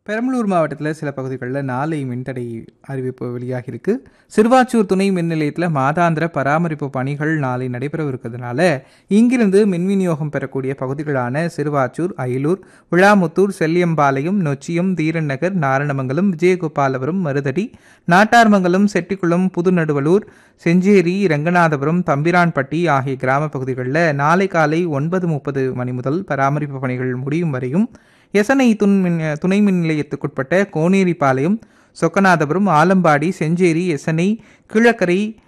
பெரம்பலூர் மாவட்டத்தில் சில பகுதிகளில் நாளை மின்தடை அறிவிப்பு வெளியாகியிருக்கு சிறுவாச்சூர் துணை மின் நிலையத்தில் மாதாந்திர பராமரிப்பு பணிகள் நாளை நடைபெறவிருக்கிறதுனால இங்கிருந்து மின் விநியோகம் பெறக்கூடிய பகுதிகளான சிறுவாச்சூர் அயலூர் விழாமுத்தூர் செல்லியம்பாளையம் நொச்சியம் தீரன் நகர் நாரணமங்கலம் விஜயகோபாலபுரம் மருதடி நாட்டார்மங்கலம் செட்டிக்குளம் புதுநடுவலூர் செஞ்சேரி ரங்கநாதபுரம் தம்பிரான்பட்டி ஆகிய கிராம பகுதிகளில் நாளை காலை ஒன்பது முப்பது மணி முதல் பராமரிப்பு பணிகள் முடியும் வரையும் எசனை துண் மின் துணை மின் நிலையத்துக்குட்பட்ட கோனேரிப்பாளையம் சொக்கநாதபுரம் ஆலம்பாடி செஞ்சேரி எசனை கீழக்கரை